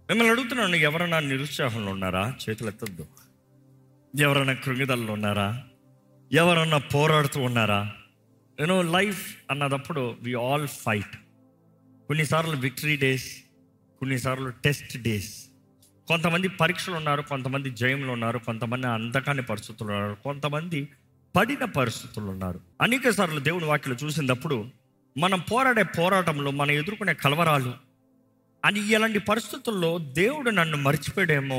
మిమ్మల్ని అడుగుతున్నాను ఎవరైనా నిరుత్సాహంలో ఉన్నారా చేతులు ఎత్తద్దు ఎవరైనా కృంగిదల్లో ఉన్నారా ఎవరన్నా పోరాడుతూ ఉన్నారా యూనో లైఫ్ అన్నదప్పుడు వి ఆల్ ఫైట్ కొన్నిసార్లు విక్టరీ డేస్ కొన్నిసార్లు టెస్ట్ డేస్ కొంతమంది పరీక్షలు ఉన్నారు కొంతమంది జయంలో ఉన్నారు కొంతమంది అంధకాని పరిస్థితులు ఉన్నారు కొంతమంది పడిన పరిస్థితులు ఉన్నారు అనేక సార్లు దేవుని వాక్యలు చూసినప్పుడు మనం పోరాడే పోరాటంలో మనం ఎదుర్కొనే కలవరాలు అని ఇలాంటి పరిస్థితుల్లో దేవుడు నన్ను మర్చిపోయాడేమో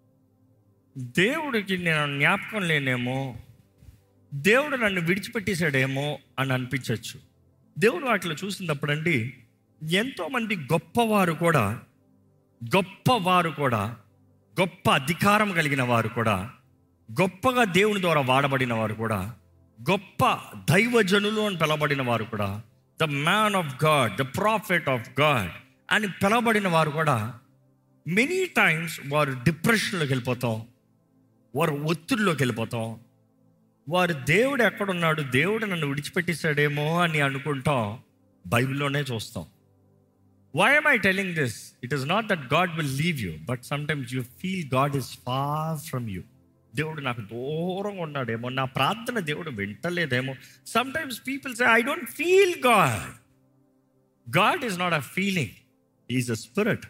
దేవుడికి నేను జ్ఞాపకం లేనేమో దేవుడు నన్ను విడిచిపెట్టేశాడేమో అని అనిపించవచ్చు దేవుడు వాటిలో చూసినప్పుడు అండి ఎంతోమంది గొప్పవారు కూడా గొప్పవారు కూడా గొప్ప అధికారం కలిగిన వారు కూడా గొప్పగా దేవుని ద్వారా వాడబడిన వారు కూడా గొప్ప దైవజనులు అని పిలవబడిన వారు కూడా the man of God the prophet of God అని పిలవబడిన వారు కూడా మెనీ టైమ్స్ వారు డిప్రెషన్లోకి వెళ్ళిపోతాం వారు ఒత్తిడిలోకి వెళ్ళిపోతాం వారు దేవుడు ఎక్కడున్నాడు దేవుడు నన్ను విడిచిపెట్టేశాడేమో అని అనుకుంటాం బైబిల్లోనే చూస్తాం why am I telling this it is not that God will leave you but sometimes you feel God is far from you దేవుడు నాకు దూరంగా ఉన్నాడేమో నా ప్రార్థన దేవుడు వింటలేదేమో sometimes people say I don't feel God God is not a feeling is a spirit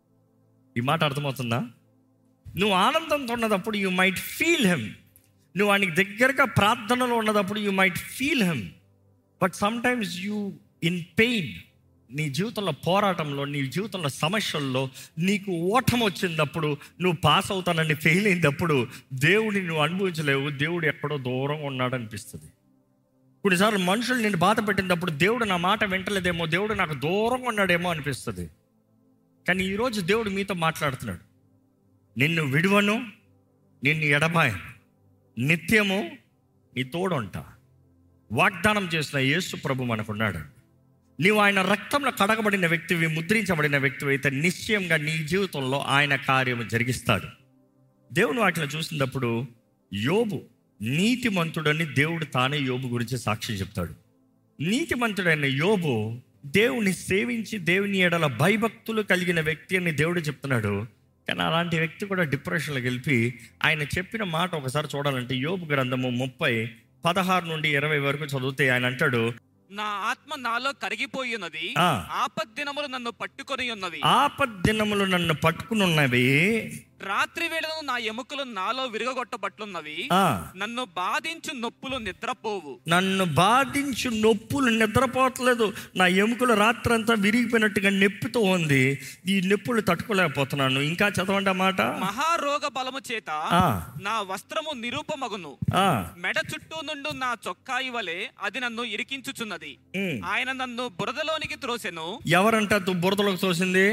ఈ మాట అర్థమవుతుందా నువ్వు ఆనందంతో ఉన్నదప్పుడు యూ మైట్ ఫీల్ హెమ్ నువ్వు ఆయనకి దగ్గరగా ప్రార్థనలో ఉన్నదప్పుడు you might feel him but sometimes you in pain నీ జీవితంలో పోరాటంలో నీ జీవితంలో సమస్యల్లో నీకు ఓటం వచ్చినప్పుడు నువ్వు పాస్ అవుతానని ఫెయిల్ అయినప్పుడు దేవుడిని నువ్వు అనుభవించలేవు దేవుడు ఎక్కడో దూరంగా ఉన్నాడు అనిపిస్తుంది కొన్నిసార్లు మనుషులు నేను బాధ పెట్టినప్పుడు దేవుడు నా మాట వింటలేదేమో దేవుడు నాకు దూరంగా ఉన్నాడేమో అనిపిస్తుంది కానీ ఈరోజు దేవుడు మీతో మాట్లాడుతున్నాడు నిన్ను విడువను నిన్ను ఎడబాయను నిత్యము నీ తోడుంట వాగ్దానం చేసిన యేసు ప్రభు మనకున్నాడు నీవు ఆయన రక్తంలో కడగబడిన వ్యక్తివి ముద్రించబడిన వ్యక్తివి అయితే నిశ్చయంగా నీ జీవితంలో ఆయన కార్యము జరిగిస్తాడు దేవుని వాటిని చూసినప్పుడు యోబు నీతిమంతుడని దేవుడు తానే యోబు గురించి సాక్షి చెప్తాడు నీతిమంతుడైన యోబు దేవుని సేవించి దేవుని ఎడల భయభక్తులు కలిగిన వ్యక్తి అని దేవుడు చెప్తున్నాడు కానీ అలాంటి వ్యక్తి కూడా డిప్రెషన్లోకి వెళ్ళి ఆయన చెప్పిన మాట ఒకసారి చూడాలంటే యోబు గ్రంథము ముప్పై పదహారు నుండి ఇరవై వరకు చదివితే ఆయన అంటాడు నా ఆత్మ నాలో కరిగిపోయి ఉన్నది ఆ. ఆపద్దినములు నన్ను పట్టుకొని ఉన్నవి ఆపద్ దినములు నన్ను పట్టుకుని ఉన్నవి రాత్రి వేళను నా ఎముకలు నాలో విరగొట్టబట్లున్నవి ఆ, నన్ను బాధించు నొప్పులు నిద్రపోవు నన్ను బాధించు నొప్పులు నిద్రపోవట్లేదు నా ఎముకలు రాత్రంతా విరిగిపోయినట్టుగా నొప్పితో ఉంది ఈ నొప్పులు తట్టుకోలేకపోతున్నాను ఇంకా చదవండి ఆ మాట మహారోగ బలము చేత ఆ, నా వస్త్రము నిరూపమగును ఆ, మెడ చుట్టూ నుండి నా చొక్కాయి వలె అది నన్ను ఇరికించుచున్నది ఉమ్. ఆయన నన్ను బురదలోనికి త్రోసెను ఎవరంట దు- బురదలోకి తోసింది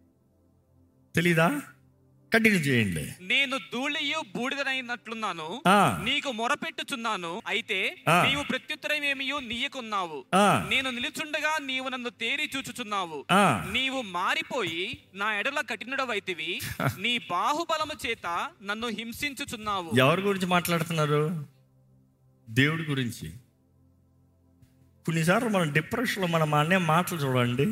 తెలీదా కంటిన్యూ చేయండి నేను ధూళియు బూడిదనైనట్లున్నాను ఆ, నీకు మొరపెట్టుచున్నాను అయితే ఆ. నీవు ప్రత్యుత్తరమేమియో నీయకున్నావు ఆ, నేను నిలుచుండగా నీవు నన్ను తేరి చూచుచున్నావు ఆ. నీవు మారిపోయి నా ఎడల కఠినుడవైతివి నీ బాహుబలము చేత నన్ను హింసించుచున్నావు ఎవరి గురించి మాట్లాడుతున్నారు దేవుడి గురించి కొన్నిసార్లు మన డిప్రెషన్లో మనం అనే మాటలు చూడండి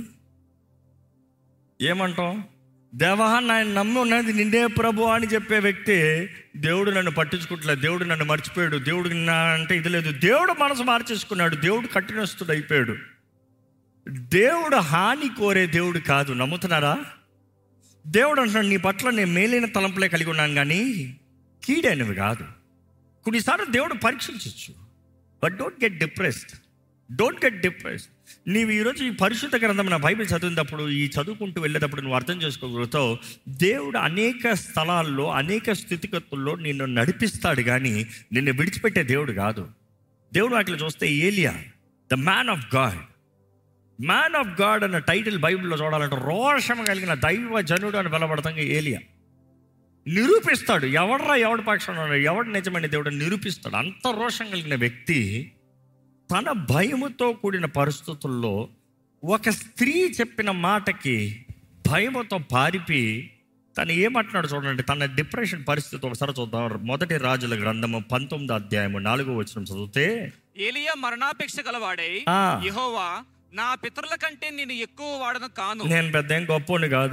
ఏమంటాం దేవా నాయన నమ్మి ఉన్నది నిండే ప్రభు అని చెప్పే వ్యక్తి దేవుడు నన్ను పట్టించుకోవట్లేదు దేవుడు నన్ను మర్చిపోయాడు దేవుడు నా అంటే ఇది లేదు దేవుడు మనసు మార్చేసుకున్నాడు దేవుడు కఠినస్తుడు అయిపోయాడు దేవుడు హాని కోరే దేవుడు కాదు నమ్ముతున్నారా దేవుడు అంటున్నాడు నీ పట్ల నేను మేలైన తలంపులే కలిగి ఉన్నాను కానీ కీడైనవి కాదు కొన్నిసార్లు దేవుడు పరీక్షించవచ్చు but don't get depressed don't get depressed నీవు ఈరోజు ఈ పరిశుద్ధ గ్రంథం నా బైబిల్ చదివినప్పుడు ఈ చదువుకుంటూ వెళ్ళేటప్పుడు నువ్వు అర్థం చేసుకోగలుగుతావు దేవుడు అనేక స్థలాల్లో అనేక స్థితిగతుల్లో నిన్ను నడిపిస్తాడు కానీ నిన్ను విడిచిపెట్టే దేవుడు కాదు దేవుడు వాటిలో చూస్తే ఏలియా the man of God man of God అన్న టైటిల్ బైబిల్లో చూడాలంటే రోషం కలిగిన దైవ జనుడు అని బలపడతాం ఏలియా నిరూపిస్తాడు ఎవడరా ఎవడి పక్షంలో ఉన్నాడు ఎవడు నిజమైన దేవుడు అని నిరూపిస్తాడు అంత రోషం కలిగిన వ్యక్తి తన భయముతో కూడిన పరిస్థితుల్లో ఒక స్త్రీ చెప్పిన మాటకి భయముతో పారిపి తను ఏమంటున్నాడు చూడండి తన డిప్రెషన్ పరిస్థితి ఒకసారి చూద్దాం మొదటి రాజుల గ్రంథము పంతొమ్మిది అధ్యాయము నాలుగో వచ్చిన చదివితే ఏలియా మరణాపేక్ష గలవాడై ఆ. యెహోవా నా పితరుల కంటే నేను ఎక్కువ వాడను కాను నేను పెద్ద ఏం గొప్పని కాదు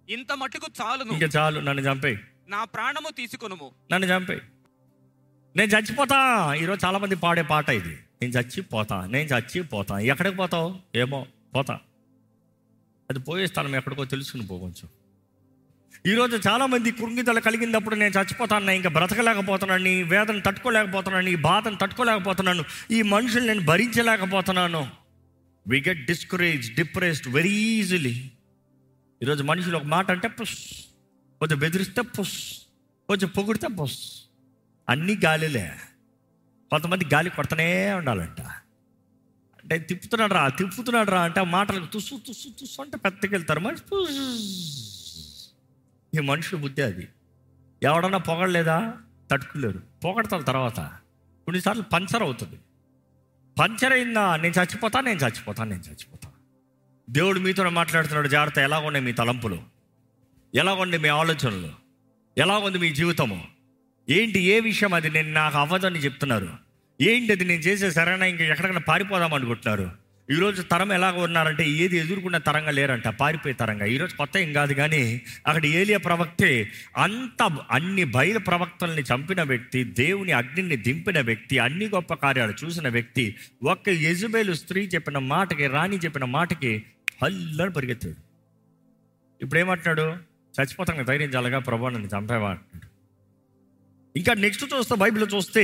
ఇంత మట్టుకు చాలును ఇంకా చాలు నన్ను చంపేయి నా ప్రాణము తీసుకొనుము నన్ను చంపేయి నేను చచ్చిపోతా ఈరోజు చాలా మంది పాడే పాట ఇది నేను చచ్చిపోతా నేను చచ్చిపోతా ఎక్కడికి పోతావు ఏమో పోతా అది పోయే స్థానం ఎక్కడికో తెలుసుకుని పో కొంచెం ఈరోజు చాలా మంది కృంగిదల కలిగినప్పుడు నేను చచ్చిపోతాను ఇంకా బ్రతకలేకపోతున్నాను నీ వేదన తట్టుకోలేకపోతున్నాను ఈ బాధను తట్టుకోలేకపోతున్నాను ఈ మనుషులు నేను భరించలేకపోతున్నాను we get discourage depressed very easily ఈరోజు మనుషులు ఒక మాట అంటే పుష్ కొంచెం బెదిరిస్తే పుష్ కొంచెం పొగిడితే పుష్ అన్నీ గాలిలే కొంతమంది గాలి కొడతనే ఉండాలంట అంటే తిప్పుతున్నాడు రా తిప్పుతున్నాడు రా అంటే ఆ మాటలకు తుస్సు తుస్సు తుస్సు అంటే పెద్దకెళ్తారు మనిషి పుష్. ఈ మనుషుల బుద్ధి అది ఎవడన్నా పొగడలేదా తట్టుకోలేరు పొగడతారు తర్వాత కొన్నిసార్లు పంచర్ అవుతుంది పంచర్ అయిందా నేను చచ్చిపోతా నేను చచ్చిపోతా నేను చచ్చిపోతా దేవుడు మీతో మాట్లాడుతున్నాడు జాగ్రత్త ఎలా ఉన్నాయి మీ తలంపులు ఎలా ఉంది మీ ఆలోచనలు ఎలా ఉంది మీ జీవితము ఏంటి ఏ విషయం అది నేను నాకు అవ్వదని చెప్తున్నారు ఏంటి అది నేను చేసే సరైన ఇంకా ఎక్కడికైనా పారిపోదాం అనుకుంటున్నారు ఈరోజు తరం ఎలా ఉన్నారంటే ఏది ఎదుర్కొన్న తరంగా లేరంట పారిపోయే తరంగా ఈరోజు కొత్త ఏం కాదు కానీ అక్కడ ఏలియా ప్రవక్తే అంత అన్ని బయలు ప్రవక్తల్ని చంపిన వ్యక్తి దేవుని అగ్నిని దింపిన వ్యక్తి అన్ని గొప్ప కార్యాలు చూసిన వ్యక్తి ఒక్క యజుబేలు స్త్రీ చెప్పిన మాటకి రాణి చెప్పిన మాటకి హల్లని పరిగెత్తాడు ఇప్పుడు ఏమంటున్నాడు చచ్చిపోతాను ధైర్యం చాలగా ప్రభా నన్ను చంపేవా అంటున్నాడు ఇంకా నెక్స్ట్ చూస్తే బైబిల్ చూస్తే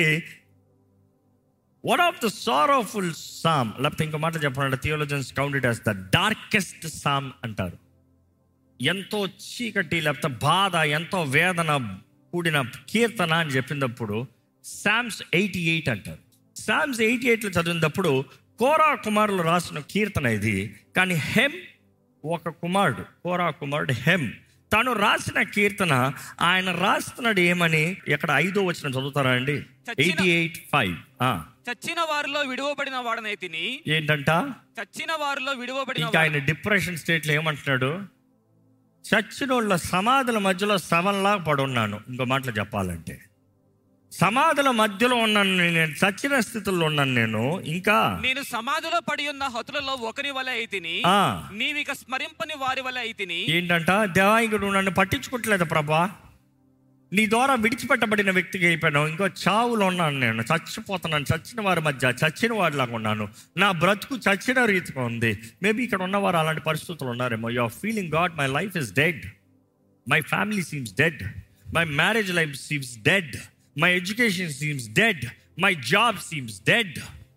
one of the sorrowful psalm లేకపోతే ఇంకో మాట చెప్పాలంటే theologians count it as the darkest psalm అంటారు ఎంతో చీకటి లేకపోతే బాధ ఎంతో వేదన కూడిన కీర్తన అని చెప్పినప్పుడు సామ్స్ ఎయిటీ ఎయిట్ అంటారు సామ్స్ ఎయిటీ ఎయిట్లో చదివినప్పుడు కోరా కుమారులు రాసిన కీర్తన ఇది కానీ హెమ్ ఒక కుమారుడు కోరా కుమారుడు హెమ్ తను రాసిన కీర్తన ఆయన రాస్తున్నాడు ఏమని ఇక్కడ ఐదో వచ్చిన చదువుతారా అండి చచ్చిన- ఎయిటీ ఎయిట్ ఫైవ్ చచ్చిన వారిలో విడువబడిన వాడనైతిని ఏంటంట చచ్చిన వారిలో విడువబడిన ఇంకా ఆయన డిప్రెషన్ స్టేట్లో ఏమంటున్నాడు చచ్చినోళ్ళ సమాధుల మధ్యలో శవంలా పడున్నాను ఇంకో మాటలు చెప్పాలంటే సమాధుల మధ్యలో ఉన్నాను నేను చచ్చిన స్థితిలో ఉన్నాను నేను ఇంకా నేను సమాధిలో పడి ఉన్న హతులలో ఒకరి వలె అయితిని ఆ, నీవిక స్మరింపని వారి వలె అయితిని ఏంటంట దేవాంగుడు నన్ను పట్టించుకోవట్లేదు ప్రభా నీ ద్వారా విడిచిపెట్టబడిన వ్యక్తికి అయిపోయాను ఇంకో చావులో ఉన్నాను నేను చచ్చిపోతున్నాను చచ్చిన వారి మధ్య చచ్చిన వారిలాగా ఉన్నాను నా బ్రతుకు చచ్చిన రీతిగా ఉంది మేబీ ఇక్కడ ఉన్నవారు అలాంటి పరిస్థితులు ఉన్నారేమో you are feeling God my life is dead my family seems dead my marriage life seems dead my education seems dead my job seems dead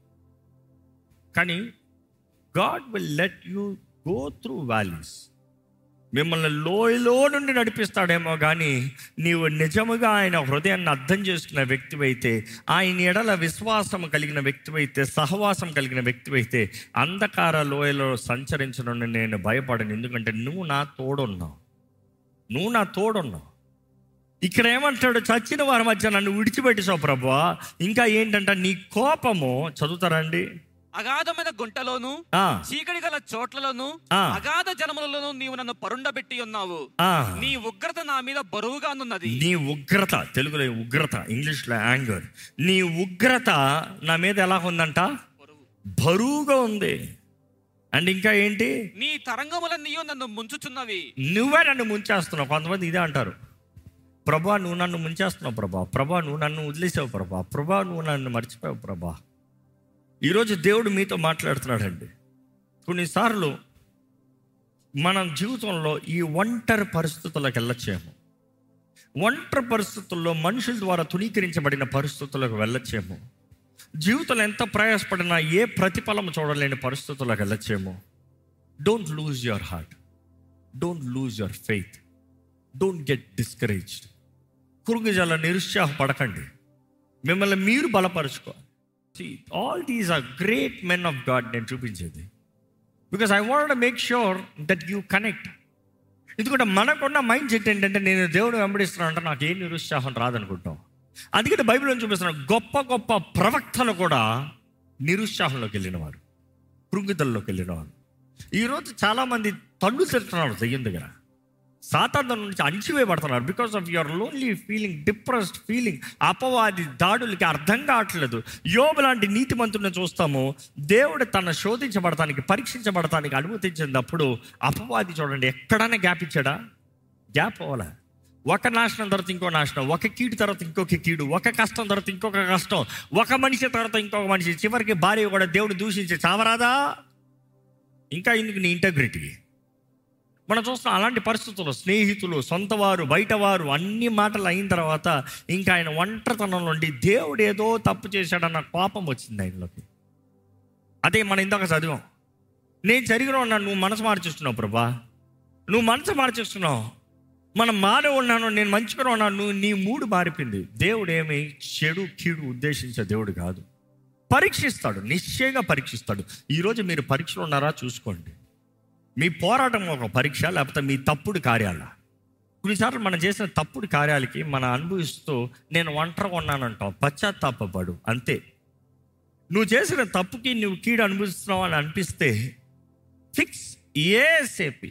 కానీ God will let you go through valleys మిమ్మల్ని లోయలో నుండి నడిపిస్తాడేమో కానీ నీవు నిజముగా ఆయన హృదయాన్ని అర్థం చేసుకున్న వ్యక్తివైతే ఆయన ఎడల విశ్వాసం కలిగిన వ్యక్తివైతే సహవాసం కలిగిన వ్యక్తివైతే అంధకార లోయలో సంచరించడం నేను భయపడను ఎందుకంటే నువ్వు నా తోడున్నావు నువ్వు నా తోడున్నావు ఇక్కడ ఏమంటాడు చచ్చిన వారి మధ్య నన్ను విడిచిపెట్టేసావు ప్రభా ఇంకా ఏంటంటే నీ కోపము చదువుతారండి అగాధమైన గుంటలోను ఆ, చీకటి గల చోట్లలోను ఆ. అగాధ జనములలోను నీవు నన్ను పరుండబెట్టి ఉన్నావు ఆ. నీ ఉగ్రత నా మీద బరువుగానున్నది నీ ఉగ్రత తెలుగులో ఉగ్రత ఇంగ్లీష్లో యాంగర్ నీ ఉగ్రత నా మీద ఎలా ఉందంట బరువు. బరువుగా ఉంది అండ్ ఇంకా ఏంటి నీ తరంగములన్నీ నన్ను ముంచుచున్నవి నువ్వే నన్ను ముంచేస్తున్నావు కొంతమంది ఇదే అంటారు ప్రభా నువ్వు నన్ను ముంచేస్తున్నావు ప్రభా ప్రభా నువ్వు నన్ను వదిలేసావు ప్రభా ప్రభా నువ్వు నన్ను మర్చిపోయావు ప్రభా ఈరోజు దేవుడు మీతో మాట్లాడుతున్నాడండి కొన్నిసార్లు మన జీవితంలో ఈ ఒంటరి పరిస్థితులకు వెళ్ళచ్చేమో ఒంటరి పరిస్థితుల్లో మనుషుల ద్వారా తుణీకరించబడిన పరిస్థితులకు వెళ్ళచ్చేమో జీవితంలో ఎంత ప్రయాసపడినా ఏ ప్రతిఫలం చూడలేని పరిస్థితులకు వెళ్ళచ్చేమో don't lose your heart don't lose your faith don't get discouraged కురుగుజల నిరుత్సాహపడకండి మిమ్మల్ని మీరు బలపరుచుకో all these are great men of God నేను చూపించేది because I want make sure that you connect ఎందుకంటే మనకున్న మైండ్ సెట్ ఏంటంటే నేను దేవుడు వెంబడిస్తున్నాను అంటే నాకు ఏ నిరుత్సాహం రాదనుకుంటాం అందుకని బైబిల్లో చూపిస్తున్నాను గొప్ప గొప్ప ప్రవక్తలు కూడా నిరుత్సాహంలోకి వెళ్ళినవారు కృంగిదల్లోకి వెళ్ళినవారు ఈరోజు చాలామంది తల్లు తిరుగుతున్నారు దెయ్యం దగ్గర సాతార్థం నుంచి అణిచివేయబడుతున్నారు because of your lonely feeling depressed feeling అపవాది దాడులకి అర్థం కావట్లేదు యోబు లాంటి నీతిమంతుడిని చూస్తాము దేవుడు తన శోధించబడటానికి పరీక్షించబడటానికి అనుమతించినప్పుడు అపవాది చూడండి ఎక్కడైనా గ్యాప్ ఇచ్చాడా గ్యాప్ అవ్వాలా ఒక నాశనం తర్వాత ఇంకో నాశనం ఒక కీడు తర్వాత ఇంకొక కీడు ఒక కష్టం తర్వాత ఇంకొక కష్టం ఒక మనిషి తర్వాత ఇంకొక మనిషి చివరికి భార్య కూడా దేవుడు దూషించి చావరాదా ఇంకా ఎందుకు నీ ఇంటగ్రిటీ మనం చూస్తాం అలాంటి పరిస్థితుల్లో స్నేహితులు సొంతవారు బయటవారు అన్ని మాటలు అయిన తర్వాత ఇంకా ఆయన ఒంటరితనం నుండి దేవుడు ఏదో తప్పు చేశాడన్న కోపం వచ్చింది ఆయనలోకి అదే మనం ఇందాక చదివాం నేను జరిగిన ఉన్నాను నువ్వు మనసు మార్చేస్తున్నావు ప్రభా నువ్వు మనసు మార్చేస్తున్నావు మనం మానే ఉన్నాను నేను మంచిగా ఉన్నాను నువ్వు నీ మూడు మారిపోయింది దేవుడు ఏమి చెడు కీడు ఉద్దేశించే దేవుడు కాదు పరీక్షిస్తాడు నిశ్చయంగా పరీక్షిస్తాడు ఈరోజు మీరు పరీక్షలు ఉన్నారా చూసుకోండి మీ పోరాటం ఒక పరీక్ష లేకపోతే మీ తప్పుడు కార్యాల కొన్నిసార్లు మనం చేసిన తప్పుడు కార్యాలకి మనం అనుభవిస్తూ నేను ఒంటరిగా ఉన్నానంటావు పశ్చాత్తాపడు అంతే నువ్వు చేసిన తప్పుకి నువ్వు కీడు అనుభవిస్తున్నావు అని అనిపిస్తే ఫిక్స్ ఏసేపి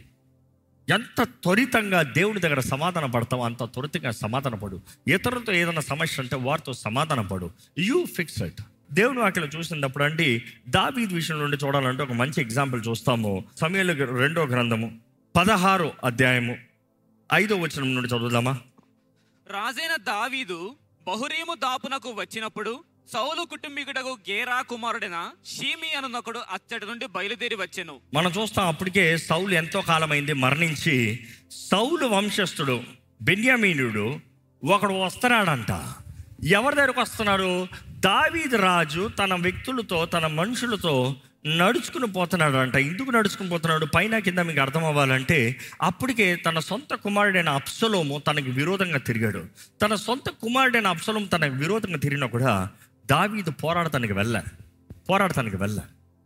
ఎంత త్వరితంగా దేవుడి దగ్గర సమాధాన పడతావు అంత త్వరితంగా సమాధాన పడు ఇతరులతో ఏదైనా సమస్య అంటే వారితో సమాధాన పడు యూ ఫిక్స్ ఇట్ దేవుని వాక్యలో చూసినప్పుడు అండి దావీద్ విషయం నుండి చూడాలంటే ఒక మంచి ఎగ్జాంపుల్ చూస్తాము సమయంలో రెండో గ్రంథము పదహారో అధ్యాయము ఐదో వచనం నుండి చదువుదామా రాజైన దావీదు బహురీము దాపునకు వచ్చినప్పుడు సౌలు కుటుంబీకుడకు గేరా కుమారుడైన షీమి అనునొకడు అచ్చటి నుండి బయలుదేరి వచ్చెను మనం చూస్తాం అప్పటికే సౌలు ఎంతో కాలమైంది మరణించి సౌలు వంశస్థుడు బెన్యామీనుడు ఒకడు వస్తున్నాడంట ఎవరి దగ్గరకు వస్తున్నాడు దావీద్ రాజు తన వ్యక్తులతో తన మనుషులతో నడుచుకుని పోతున్నాడు అంట ఎందుకు నడుచుకుని పోతున్నాడు పైన కింద మీకు అర్థం అవ్వాలంటే అప్పటికే తన సొంత కుమారుడైన అప్సలోము తనకు విరోధంగా తిరిగాడు తన సొంత కుమారుడైన అప్సలోము తనకు విరోధంగా తిరిగినా కూడా దావీదు పోరాడటానికి వెళ్ళ పోరాడటానికి వెళ్ళ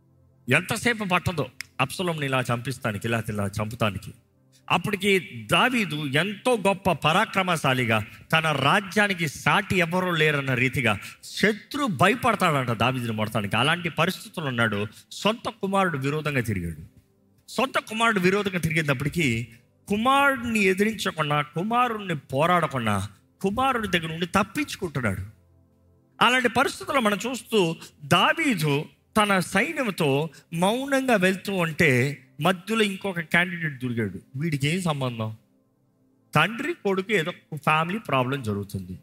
ఎంతసేపు పట్టదో అప్సలంని ఇలా చంపిస్తానికి ఇలా ఇలా చంపుతానికి అప్పటికి దావీదు ఎంతో గొప్ప పరాక్రమశాలిగా తన రాజ్యానికి సాటి ఎవరూ లేరన్న రీతిగా శత్రు భయపడతాడంట దావీదుని మొడతానికి అలాంటి పరిస్థితులు ఉన్నాడు సొంత కుమారుడు విరోధంగా తిరిగాడు సొంత కుమారుడు విరోధంగా తిరిగేటప్పటికి కుమారుడిని ఎదిరించకుండా కుమారుడిని పోరాడకుండా కుమారుడి దగ్గర నుండి తప్పించుకుంటున్నాడు అలాంటి పరిస్థితుల్లో మనం చూస్తూ దావీదు తన సైన్యంతో మౌనంగా వెళ్తూ ఉంటే మధ్యలో ఇంకొక క్యాండిడేట్ దొరికాడు వీడికి ఏం సంబంధం తండ్రి కొడుకు ఏదో ఫ్యామిలీ ప్రాబ్లం జరుగుతుంది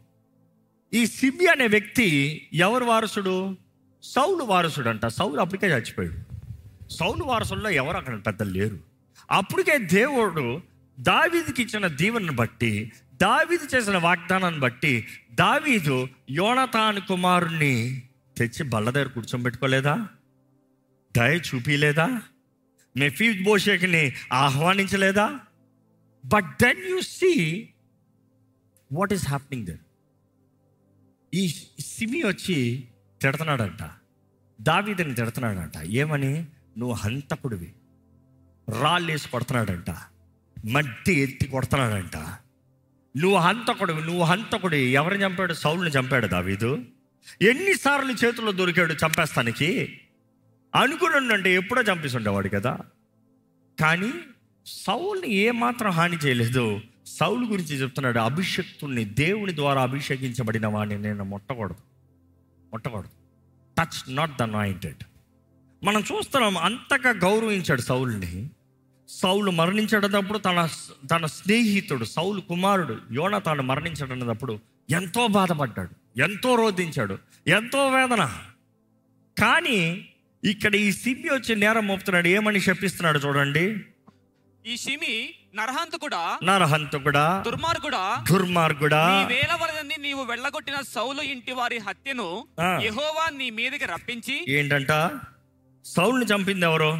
ఈ సిబి అనే వ్యక్తి ఎవరు వారసుడు సౌలు వారసుడు అంట సౌలు అప్పటికే చచ్చిపోయాడు సౌలు వారసుల్లో ఎవరు అక్కడ పెద్దలు లేరు అప్పటికే దేవుడు దావీదుకి ఇచ్చిన దీవెనను బట్టి దావీదు చేసిన వాగ్దానాన్ని బట్టి దావీదు యోనతాన్ కుమారుణ్ణి తెచ్చి బల్ల దగ్గర కూర్చోబెట్టుకోలేదా దయ చూపిలేదా మెఫీద్ బోషేక్ని ఆహ్వానించలేదా but then you see what is happening then ఈ సిమి వచ్చి తిడుతున్నాడంట దావీదని తిడుతున్నాడంట ఏమని నువ్వు హంతకుడివి రాళ్ళు వేసి కొడుతున్నాడంట మట్టి ఎత్తి కొడుతున్నాడంట నువ్వు హంతకుడివి నువ్వు హంతకుడి ఎవరిని చంపాడు సౌల్ని చంపాడు దావీదు ఎన్నిసార్లు చేతుల్లో దొరికాడు చంపేస్తానికి అనుకున్నాడంటే ఎప్పుడో చంపేసి కదా కానీ సౌల్ని ఏమాత్రం హాని చేయలేదు సౌలు గురించి చెప్తున్నాడు అభిషక్తుల్ని దేవుని ద్వారా అభిషేకించబడిన వాడిని నేను ముట్టకూడదు ముట్టకూడదు టచ్ నాట్ ద నాయింటెడ్ మనం చూస్తున్నాం అంతగా గౌరవించాడు సౌల్ని సౌలు మరణించేటప్పుడు తన తన స్నేహితుడు సౌలు కుమారుడు యోన తాను మరణించడన్నప్పుడు ఎంతో బాధపడ్డాడు ఎంతో రోధించాడు ఎంతో వేదన కానీ ఇక్కడ ఈ సిబ్బి వచ్చి నేరం మోపుతున్నాడు ఏమని శపిస్తున్నాడు చూడండి ఈ షిమి నరహంతకుడా నరహంతకుడా దుర్మార్గుడా దుర్మార్గుడా నీ వేల వరదని నీవు వెళ్ళగొట్టిన సౌలు ఇంటి వారి హత్యను ఆ. యెహోవా నీ మీదకి రప్పించి ఏంటంట సౌల్ని చంపింది ఎవరు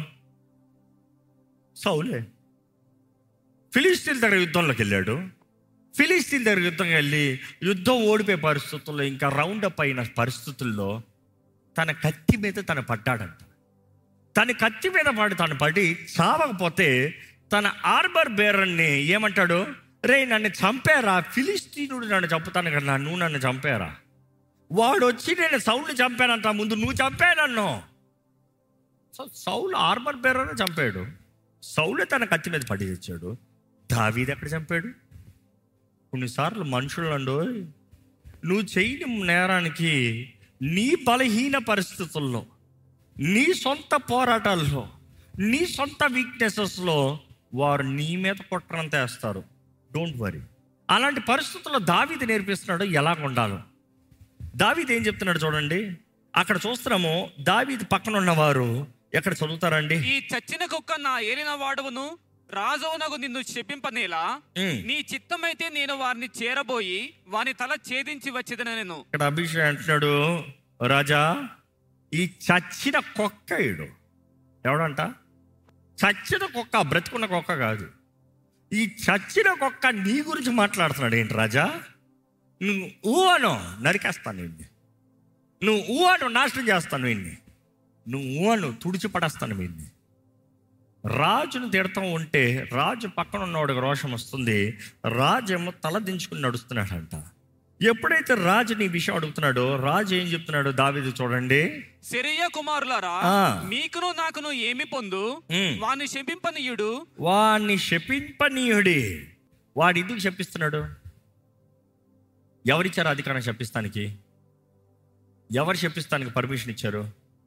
సౌలే ఫిలిస్తీన్ దగ్గర యుద్ధంలోకి వెళ్ళాడు ఫిలిస్తీన్ దగ్గర యుద్ధం వెళ్ళి యుద్ధం ఓడిపోయే పరిస్థితుల్లో ఇంకా రౌండ్ అప్ అయిన పరిస్థితుల్లో తన కత్తి మీద తను పడ్డాడంట తన కత్తి మీద పడి తను పడి చావకపోతే తన ఆర్బర్ బేరన్ని ఏమంటాడు రే నన్ను చంపారా ఫిలిస్తీనుడు నన్ను చంపుతాను కదా నువ్వు నన్ను చంపారా వాడు వచ్చి నేను సౌల్ని చంపానంట ముందు నువ్వు చంపానన్ను సో సౌలు ఆర్మర్ బేరని చంపాడు సౌలే తన కత్తి మీద పడి తెచ్చాడు దావీది ఎక్కడ చంపాడు కొన్నిసార్లు మనుషులు అండు నువ్వు చేయని నేరానికి నీ బలహీన పరిస్థితుల్లో నీ సొంత పోరాటాల్లో నీ సొంత వీక్నెసెస్లో వారు నీ మీద కుట్రంత వేస్తారు డోంట్ వరీ అలాంటి పరిస్థితుల్లో దావీది నేర్పిస్తున్నాడు ఎలా ఉండాలో దావీది ఏం చెప్తున్నాడు చూడండి అక్కడ చూస్తున్నాము దావీది పక్కన ఉన్నవారు ఎక్కడ చదువుతారండి ఈ చచ్చిన కుక్క నా ఏలిన వాడవును రాజవునకు నిన్ను శపింపనేలా ఉమ్. నీ చిత్తమైతే నేను వారిని చేరబోయి వాని తల ఛేదించి వచ్చేదని నేను ఇక్కడ అభిషేక్ అంటున్నాడు రాజా ఈ చచ్చిన కుక్క ఇడు ఎవడంట చచ్చిన కుక్క బ్రతుకున్న కుక్క కాదు ఈ చచ్చిన కుక్క నీ గురించి మాట్లాడుతున్నాడు ఏంటి రాజా నువ్వు ఊ అను నరికేస్తాను వీడిని నువ్వు ఊ అను నాశనం చేస్తాను వీడిని నువ్వు ఊ అను తుడిచి పడేస్తాను వీడిని రాజును తిడతాం ఉంటే రాజు పక్కన ఉన్నవాడికి రోషం వస్తుంది రాజు ఏమో తల దించుకుని నడుస్తున్నాడంట ఎప్పుడైతే రాజు నీ విషయం అడుగుతున్నాడో రాజు ఏం చెప్తున్నాడు దావిది చూడండి శరీయ కుమారులారా ఆ. మీకును నాకును ఏమి పొందు ఉమ్. వాని శపింపనీయుడు వాణ్ణి శపింపనీయుడి వాడు ఎందుకు శపిస్తున్నాడు ఎవరిచ్చారు అధికారం శపిస్తానికి ఎవరు శపిస్తానికి పర్మిషన్ ఇచ్చారు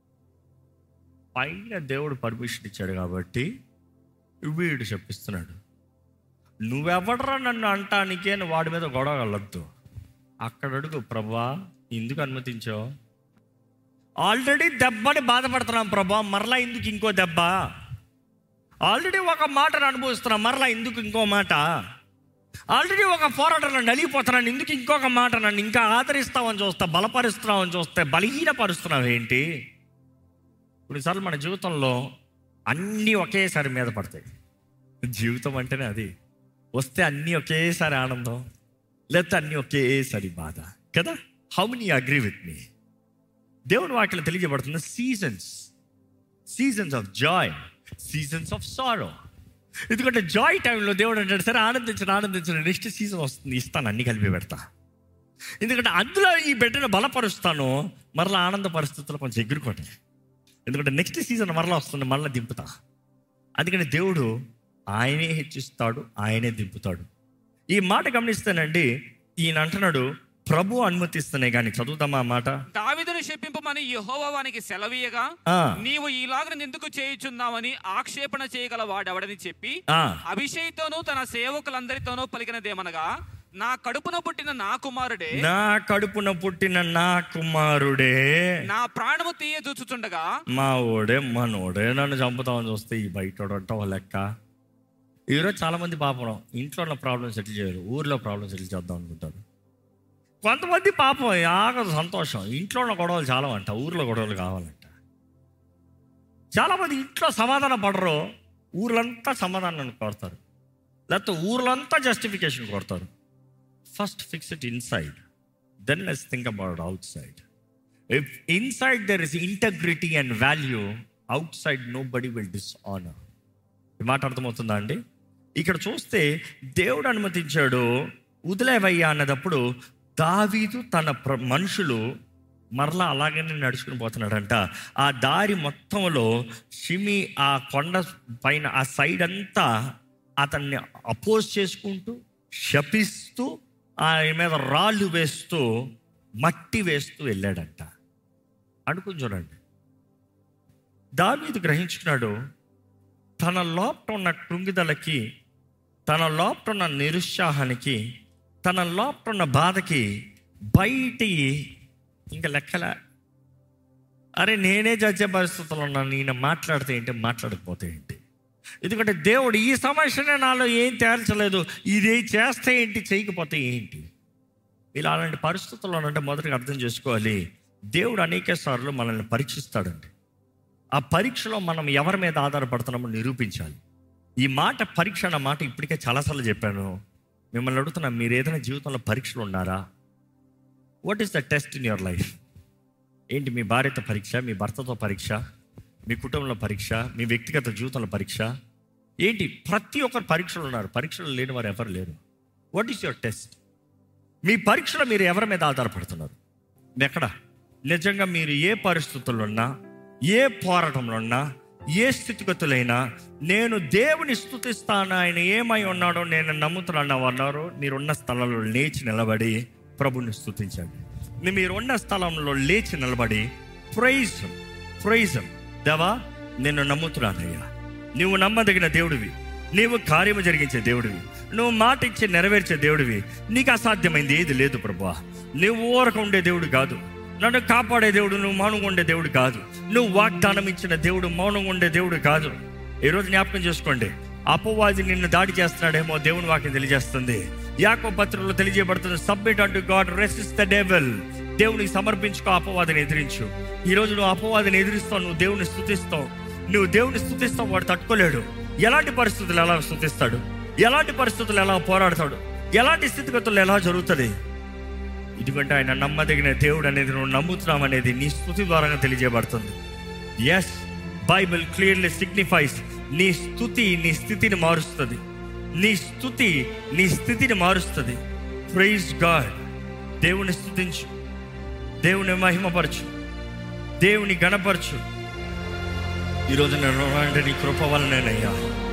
పైన దేవుడు పర్మిషన్ ఇచ్చాడు కాబట్టి వీడు శపిస్తున్నాడు నువ్వెవడరా నన్ను అంటానికి అని వాడి మీద గొడవ వెళ్ళొద్దు అక్కడ అడుగు ప్రభా ఎందుకు అనుమతించావు ఆల్రెడీ దెబ్బని బాధపడుతున్నాం ప్రభా మరలా ఎందుకు ఇంకో దెబ్బ ఆల్రెడీ ఒక మాటను అనుభవిస్తున్నాం మరలా ఎందుకు ఇంకో మాట ఆల్రెడీ ఒక పోరాటంలో నలిగిపోతున్నాను ఎందుకు ఇంకొక మాట నన్ను ఇంకా ఆదరిస్తావని చూస్తా బలపరుస్తున్నావని చూస్తే బలహీనపరుస్తున్నావు ఏంటి కొన్నిసార్లు మన జీవితంలో అన్నీ ఒకేసారి మీద పడతాయి జీవితం అంటేనే అది వస్తే అన్నీ ఒకేసారి ఆనందం లేకపోతే అన్నీ ఒకేసారి బాధ కదా how many agree with me దేవుని వాక్యం తెలియజేయబడుతుంది seasons seasons of joy seasons of sorrow ఎందుకంటే జాయ్ టైంలో దేవుడు అంటాడు సరే ఆనందించండి ఆనందించండి నెక్స్ట్ సీజన్ వస్తుంది ఇస్తాను అన్ని కలిపి పెడతా ఎందుకంటే అందులో ఈ బిడ్డను బలపరుస్తాను మరలా ఆనంద పరిస్థితుల్లో కొంచెం ఎగురుకోండి ఎందుకంటే నెక్స్ట్ సీజన్ మరలా వస్తుంది మరలా దింపుతా అందుకని దేవుడు ఆయనే హెచ్చిస్తాడు ఆయనే దింపుతాడు ఈ మాట గమనిస్తేనండి ఈయన అంటున్నాడు ప్రభు అనుమతిస్తున్నాయి కానీ చదువుతామా ఆ మాట దావిదును శపింపమని యెహోవా వానికి సెలవీయగా ఆ, నీవు ఈలాగన ఎందుకు చేయుచున్నావని ఆక్షేపణ చేయగల వాడెవడని చెప్పి ఆ, అభిషేక్తోనూ తన సేవకులందరితోనూ పలికినదేమనగా నా కడుపున పుట్టిన నా కుమారుడే నా కడుపున పుట్టిన నా కుమారుడే నా ప్రాణము తీయ చూచుచుండగా మా ఓడే మనోడే నన్ను చంపుతామని చూస్తే ఈ బయట ఒక లెక్క ఈరోజు చాలా మంది పాపం ఇంట్లో ఉన్న ప్రాబ్లమ్ సెటిల్ చేయరు ఊర్లో ప్రాబ్లమ్ సెటిల్ చేద్దాం అనుకుంటారు కొంతమంది పాపం ఆగదు సంతోషం ఇంట్లో ఉన్న గొడవలు చాలా అంట ఊర్లో గొడవలు కావాలంట చాలామంది ఇంట్లో సమాధానం పడరు ఊర్లంతా సమాధానం కోరుతారు లేకపోతే ఊర్లంతా జస్టిఫికేషన్ కోరుతారు first fix it inside then let's think about outside if inside there is integrity and value outside nobody will dishonour ఈ మాట అర్థమవుతుందా అండి ఇక్కడ చూస్తే దేవుడు అనుమతించాడు వదిలేవయ్యా అన్నదప్పుడు దావీదు తన ప్ర మనుషులు మరలా అలాగనే నడుచుకుని పోతున్నాడంట ఆ దారి మొత్తంలో షిమి ఆ కొండ పైన ఆ సైడ్ అంతా అతన్ని అపోజ్ చేసుకుంటూ శపిస్తూ ఆయన మీద రాళ్ళు వేస్తూ మట్టి వేస్తూ వెళ్ళాడంట అనుకుని చూడండి దావీదు గ్రహించుకున్నాడు తన లోపట ఉన్న కృంగిదలకి తన లోపట ఉన్న నిరుత్సాహానికి తన లోపట ఉన్న బాధకి బయటి ఇంకా లెక్కల అరే నేనే చచ్చే పరిస్థితుల్లో ఉన్నాను నేను మాట్లాడితే ఏంటి మాట్లాడకపోతే ఏంటి ఎందుకంటే దేవుడు ఈ సమస్యనే నాలో ఏం తేల్చలేదు ఇది చేస్తే ఏంటి చేయకపోతే ఏంటి ఇలా అలాంటి పరిస్థితుల్లో అంటే మొదటగా అర్థం చేసుకోవాలి దేవుడు అనేక సార్లు మనల్ని పరీక్షిస్తాడండి ఆ పరీక్షలో మనం ఎవరి మీద ఆధారపడుతున్నామో నిరూపించాలి ఈ మాట పరీక్ష అన్న మాట ఇప్పటికే చాలాసార్లు చెప్పాను మిమ్మల్ని అడుగుతున్నా మీరు ఏదైనా జీవితంలో పరీక్షలు ఉన్నారా what is the test in your life ఏంటి మీ భార్యతో పరీక్ష మీ భర్తతో పరీక్ష మీ కుటుంబంలో పరీక్ష మీ వ్యక్తిగత జీవితంలో పరీక్ష ఏంటి ప్రతి ఒక్కరు పరీక్షలు ఉన్నారు పరీక్షలు లేని వారు ఎవరు లేరు వాట్ ఈస్ యువర్ టెస్ట్ మీ పరీక్షలో మీరు ఎవరి మీద ఆధారపడుతున్నారు ఎక్కడ నిజంగా మీరు ఏ పరిస్థితుల్లో ఉన్నా ఏ పోరాటంలో ఉన్నా ఏ స్థితిగతులైనా నేను దేవుని స్థుతిస్తాను ఆయన ఏమై ఉన్నాడో నేను నమ్ముతున్నాను అన్నారు మీరున్న స్థలంలో లేచి నిలబడి ప్రభుని స్థుతించండి నీ- మీరున్న స్థలంలో లేచి నిలబడి ప్రైజ్ ప్రైజ్ దేవా నేను నమ్ముతున్నానయ్యా నువ్వు నమ్మదగిన దేవుడివి నీవు కార్యము జరిగించే దేవుడివి నువ్వు మాట ఇచ్చి నెరవేర్చే దేవుడివి నీకు అసాధ్యమైంది ఏది లేదు ప్రభా నువ్వు ఊరక ఉండే దేవుడు కాదు నన్ను కాపాడే దేవుడు నువ్వు మౌనంగా ఉండే దేవుడు కాదు నువ్వు వాగ్దానం ఇచ్చిన దేవుడు మౌనంగా ఉండే దేవుడు కాదు ఈరోజు జ్ఞాపకం చేసుకోండి అపవాది నిన్ను దాడి చేస్తున్నాడేమో దేవుని వాక్యం తెలియజేస్తుంది యాకో పత్రంలో తెలియజేయబడుతుంది submit unto God resist the devil దేవునికి సమర్పించుకో అపవాదిని ఎదిరించు ఈ రోజు నువ్వు అపవాదిని ఎదిరిస్తావు నువ్వు దేవుని స్థుతిస్తావు నువ్వు దేవుని స్థుతిస్తావు వాడు తట్టుకోలేడు ఎలాంటి పరిస్థితులు ఎలా స్థుతిస్తాడు ఎలాంటి పరిస్థితులు ఎలా పోరాడతాడు ఎలాంటి స్థితిగతులు ఎలా జరుగుతుంది ఎందుకంటే ఆయన నమ్మదగిన దేవుడు అనేది నువ్వు నమ్ముతున్నావు అనేది నీ స్థుతి ద్వారా తెలియజేయబడుతుంది ఎస్ బైబిల్ క్లియర్లీ సిగ్నిఫైస్ నీ స్థుతి నీ స్థితిని మారుస్తుంది నీ స్థుతి నీ స్థితిని మారుస్తుంది ప్రైజ్ గాడ్ దేవుని స్థుతించు దేవుని మహిమపరచు దేవుని గణపరచు ఈరోజు నేను ఉన్నానంటే నీ కృప వలనేనయ్యా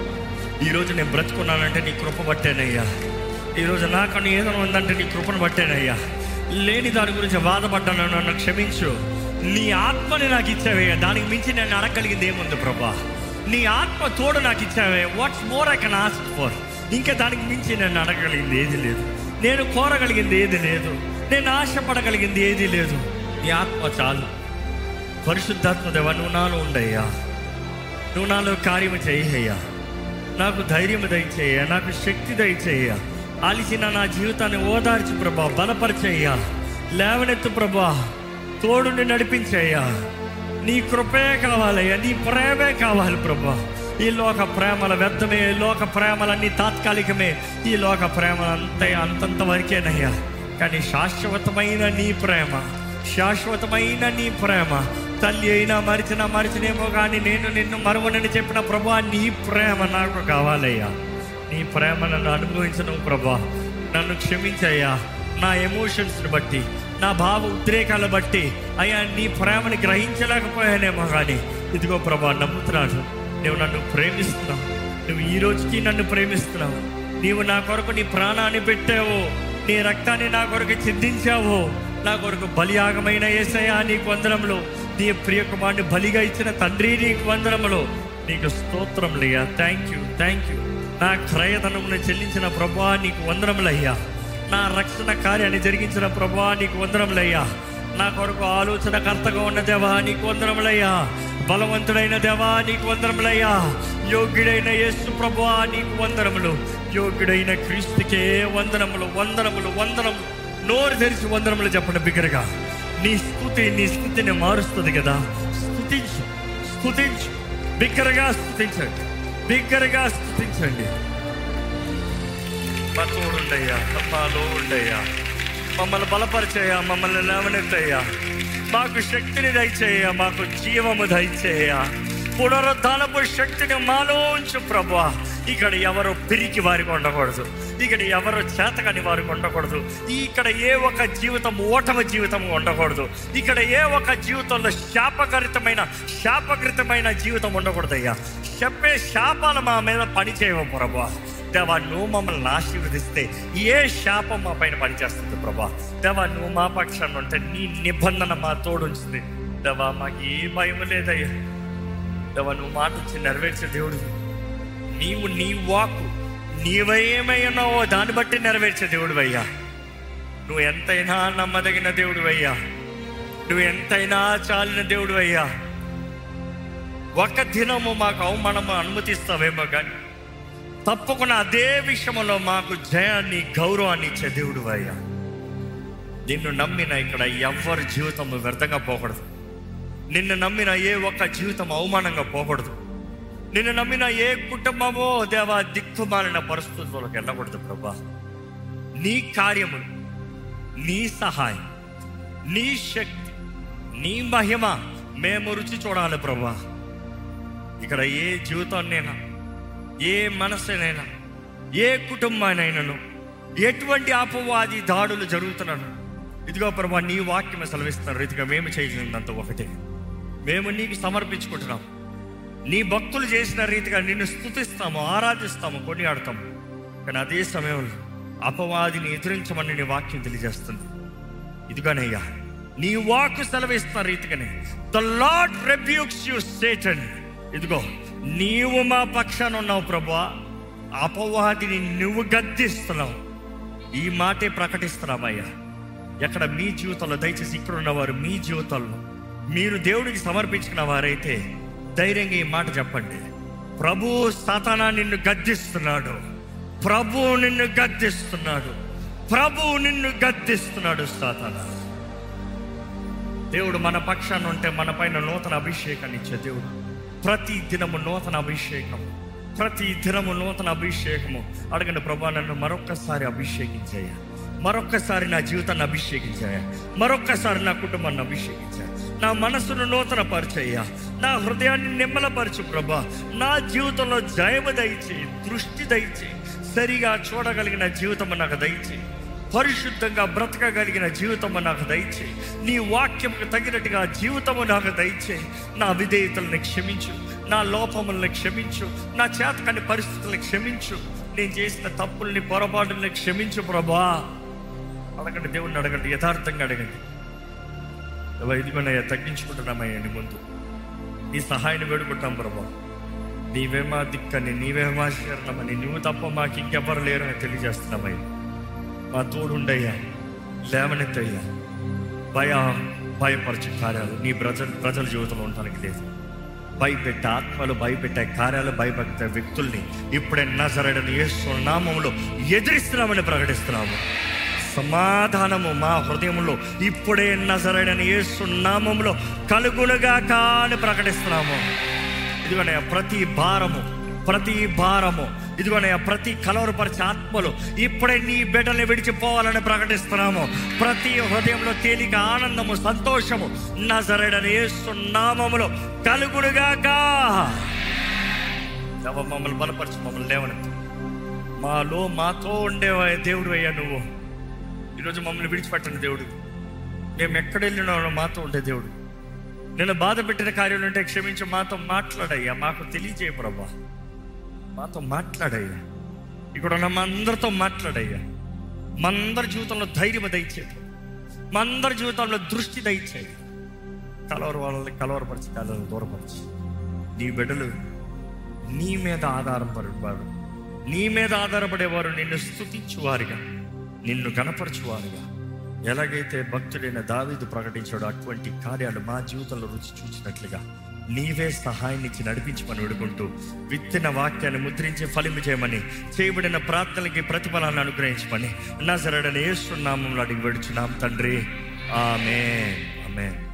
ఈరోజు నేను బ్రతుకున్నానంటే నీ కృప బట్టేనయ్యా ఈరోజు నాకన్నా ఏదైనా ఉందంటే నీ కృపను బట్టేనయ్యా లేని దాని గురించి బాధపడ్డాను నన్ను క్షమించు నీ ఆత్మని నాకు ఇచ్చావయ్యా దానికి మించి నేను అడగలిగింది ఏముంది ప్రభా నీ ఆత్మ తోడు నాకు ఇచ్చావే what's more I can ask for ఇంకా దానికి మించి నేను అడగలిగింది ఏది లేదు నేను కోరగలిగింది ఏది లేదు నేను ఆశపడగలిగింది ఏది లేదు నీ ఆత్మ చాలు పరిశుద్ధాత్మ దేవ నువ్వు నాలో ఉండయ్యా నువ్వు నాలో కార్యము చేయ్యా నాకు ధైర్యం దయచేయ నాకు శక్తి దయచేయ ఆలిసిన నా జీవితాన్ని ఓదార్చి ప్రభా బలపరిచేయ్యా లేవనెత్తు ప్రభా తోడుని నడిపించేయ్యా నీ కృపే కావాలయ్యా నీ ప్రేమే కావాలి ప్రభా ఈ లోక ప్రేమల వ్యర్థమే ఈ లోక ప్రేమలన్నీ తాత్కాలికమే ఈ లోక ప్రేమలు అంత అంతంత వరకేనయ్యా కానీ శాశ్వతమైన నీ ప్రేమ శాశ్వతమైన నీ ప్రేమ తల్లి అయినా మరిచినా మరిచినేమో కానీ నేను నిన్ను మరువనని చెప్పిన ప్రభా నీ ప్రేమ నాకు కావాలయ్యా నీ ప్రేమ నన్ను అనుభవించను ప్రభా నన్ను క్షమించయ్యా నా ఎమోషన్స్ని బట్టి నా భావ ఉద్రేకాల బట్టి అయ్యా నీ ప్రేమని గ్రహించలేకపోయానేమో కానీ ఇదిగో ప్రభా నమ్ముతున్నాను నువ్వు నన్ను ప్రేమిస్తున్నావు నువ్వు ఈ రోజుకి నన్ను ప్రేమిస్తున్నావు నీవు నా కొరకు నీ ప్రాణాన్ని పెట్టావు నీ రక్తాన్ని నా కొరకు చిందించావు నా కొరకు బలియాగమైన ఏసయా నీకు వందనములు నీ ప్రియ కుమారుని బలిగా ఇచ్చిన తండ్రి నీకు వందనములు నీకు స్తోత్రములయ్యా థ్యాంక్ యూ థ్యాంక్ యూ నా క్రయధనమును చెల్లించిన ప్రభా నీకు వందనములయ్యా నా రక్షణ కార్యాన్ని జరిగించిన ప్రభా నీకు వందనములయ్యా నా కొరకు ఆలోచనకర్తగా ఉన్న దేవా నీకు వందనములయ్యా బలవంతుడైన దేవా నీకు వందనములయ్యా యోగ్యుడైన యేసు ప్రభువా నీకు వందనములు యోగ్యుడైన క్రీస్తుకే వందనములు వందనములు వందనములు నోరు తెరిచి వందనములు చెప్పండి బిగ్గరగా నీ స్థుతి నీ స్థితిని మారుస్తుంది కదా స్థుతించు స్థుతించు బిగ్గరగా స్థుతించండి బిగ్గరగా స్థుతించండి మా తోడుండయ్యా మాలో ఉండయ్యా మమ్మల్ని బలపరిచేయ మమ్మల్ని లేవనెత్తయ్యా మాకు శక్తిని దయచేయ మాకు జీవము దయచేయ పునరుద్ధానపు శక్తిని మాలో ఉంచు ప్రభా ఇక్కడ ఎవరు పిరికి వారికి ఉండకూడదు ఇక్కడ ఎవరు చేతకని వారికి ఉండకూడదు ఇక్కడ ఏ ఒక్క జీవితం ఓటమి జీవితం ఉండకూడదు ఇక్కడ ఏ ఒక్క జీవితంలో శాపకరితమైన శాపకృతమైన జీవితం ఉండకూడదయ్యా చెప్పే శాపాలు మా మీద పని చేయవు ప్రభా దేవా నువ్వు మమ్మల్ని ఆశీర్వదిస్తే ఏ శాపం మా పైన పనిచేస్తుంది ప్రభా దేవా నువ్వు మా పక్షాన్ని ఉంటే నీ నిబంధన మా తోడుంచింది దేవా మాకు ఏ భయం లేదయ్యా దేవా నువ్వు మాట ఇచ్చి నెరవేర్చే దేవుడు నీవు నీ వాకు నీవేమై ఉన్నావో దాన్ని బట్టి నెరవేర్చే దేవుడు అయ్యా నువ్వు ఎంతైనా నమ్మదగిన దేవుడు అయ్యా నువ్వు ఎంతైనా చాలిన దేవుడు అయ్యా ఒక దినము మాకు అవమానము అనుమతిస్తావేమో కానీ తప్పకుండా అదే విషయంలో మాకు జయాన్ని గౌరవాన్ని ఇచ్చే దేవుడు అయ్యా నిన్ను నమ్మిన ఇక్కడ ఎవరి జీవితం వ్యర్థంగా పోకూడదు నిన్ను నమ్మిన ఏ ఒక్క జీవితం అవమానంగా పోకూడదు నిన్ను నమ్మిన ఏ కుటుంబమో దేవా దిక్కుమాలిన పరిస్థితుల్లోకి వెళ్ళకూడదు ప్రభా నీ కార్యములు నీ సహాయం నీ శక్తి నీ మహిమ మేము రుచి చూడాలి ప్రభా ఇక్కడ ఏ జీవితాన్నైనా ఏ మనసునైనా ఏ కుటుంబానైనాను ఎటువంటి అపవాది దాడులు జరుగుతున్నాను ఇదిగో ప్రభా నీ వాక్యం సెలవిస్తున్న రీతిగా మేము చేయగలిగినంత ఒకటే మేము నీకు సమర్పించుకుంటున్నాం నీ భక్తులు చేసిన రీతిగా నిన్ను స్తుతిస్తాము ఆరాధిస్తాము కొనియాడతాము కానీ అదే సమయంలో అపవాదిని ఎదిరించమని నీ వాక్యం తెలియజేస్తుంది ఇదిగోనయ్యా నీ వాక్కు సెలవిస్తున్న రీతిగానే the Lord rebukes you Satan ఇదిగో నీవు మా పక్షాన ఉన్నావు ప్రభా అపవాదిని నువ్వు గద్దిస్తున్నావు ఈ మాటే ప్రకటిస్తున్నామయ్యా ఎక్కడ మీ జీవితంలో దయచేసి ఇక్కడ ఉన్నవారు మీ జీవితంలో మీరు దేవుడికి సమర్పించిన వారైతే ధైర్యంగా ఈ మాట చెప్పండి ప్రభు సాతానా నిన్ను గద్దిస్తున్నాడు ప్రభు నిన్ను గద్దిస్తున్నాడు ప్రభు నిన్ను గద్దిస్తున్నాడు సాతానా దేవుడు మన పక్షాన ఉంటే మన పైన నూతన అభిషేకాన్ని ఇచ్చే దేవుడు ప్రతి దినము నూతన అభిషేకం ప్రతి దినము నూతన అభిషేకము అడగండి ప్రభా నన్ను మరొక్కసారి అభిషేకించాయ మరొక్కసారి నా జీవితాన్ని అభిషేకించాయ మరొక్కసారి నా కుటుంబాన్ని అభిషేకించాయ నా మనసును నూతన పరిచయ్యా నా హృదయాన్ని నిమ్మలపరచు ప్రభా నా జీవితంలో జయము దయచేయి దృష్టి దయచేయి సరిగా చూడగలిగిన జీవితం నాకు దయచేయి పరిశుద్ధంగా బ్రతకగలిగిన జీవితము నాకు దయచేయి నీ వాక్యముకు తగినట్టుగా జీవితము నాకు దయచేయి నా విధేయతలను క్షమించు నా లోపములను క్షమించు నా చేతకాని పరిస్థితులను క్షమించు నేను చేసిన తప్పుల్ని పొరపాటుల్ని క్షమించు ప్రభా అడగండి దేవుణ్ణి అడగండి యథార్థంగా అడగండి దేవా, ఇదిగోనయ్యా తగ్గించుకుంటున్నామయ్యా నీ ముందు నీ సహాయాన్ని వేడుకుంటాం ప్రభా నీవేమా దిక్కని నీవేమా శరణమని నువ్వు తప్ప మాకు ఇంకెవ్వరు లేరు అని తెలియజేస్తున్నామయ్యా మా తోడుండయ్యా లేవనెత్తయ్యా భయ భయపరచే కార్యాలు నీ ప్రజల ప్రజల జీవితంలో ఉండడానికి లేదు భయపెట్టే ఆత్మలు భయపెట్టే కార్యాలు భయపెట్టే వ్యక్తుల్ని ఇప్పుడే నజరడని యేసు నామములో ఎదిరిస్తున్నామని ప్రకటిస్తున్నాము సమాధానము మా హృదయంలో ఇప్పుడే నజరడని యేసు నామములో కలుగునుగా కాని ప్రకటిస్తున్నాము ఇదిగోనయ్యా ప్రతి భారము ప్రతి భారము ఇదిగోనయ్యా ప్రతి కలవరపరిచే ఆత్మలు ఇప్పుడే నీ బిడ్డల్ని విడిచిపోవాలని ప్రకటిస్తున్నాము ప్రతి హృదయంలో తేలిక ఆనందము సంతోషము నజరడని నామములో కలుగుడుగాక దేవా, మమ్మల్ని బలపరచు మమ్మల్ని లేవనెత్తు మాలో మాతో ఉండే దేవుడు అయ్యా నువ్వు ఈరోజు మమ్మల్ని విడిచిపెట్టండి దేవుడు మేము ఎక్కడ వెళ్ళినా మాతో ఉండే దేవుడు నేను బాధ పెట్టిన కార్యాలు ఉంటే క్షమించి మాతో మాట్లాడయ్యా మాకు తెలియజేయ ప్రభా మాతో మాట్లాడయ్యా ఇక్కడ ఉన్న మా అందరితో మాట్లాడయ్యా మా అందరి జీవితంలో ధైర్యం దయచేది మా అందరి జీవితంలో దృష్టి దయచేది కలవర వాళ్ళని కలవరపరిచి కలవరు దూరపరిచి నీ బిడ్డలు నీ మీద ఆధారపడేవారు నీ మీద ఆధారపడేవారు నిన్ను స్తుతించువారుగా నిన్ను కనపరచువారుగా ఎలాగైతే భక్తుడైన దావీదు ప్రకటించాడో అటువంటి కార్యాలు మా జీవితంలో రుచి చూసినట్లుగా నీవే సహాయం ఇచ్చి నడిపించమని వేడుకుంటూ విత్తిన వాక్యాన్ని ముద్రించి ఫలింపు చేయమని చేయబడిన ప్రార్థనలకి ప్రతిఫలాన్ని అనుగ్రహించమని నా సరడని ఏస్తున్నామంలో అడిగి వెడుచున్నాం తండ్రి ఆమె ఆమె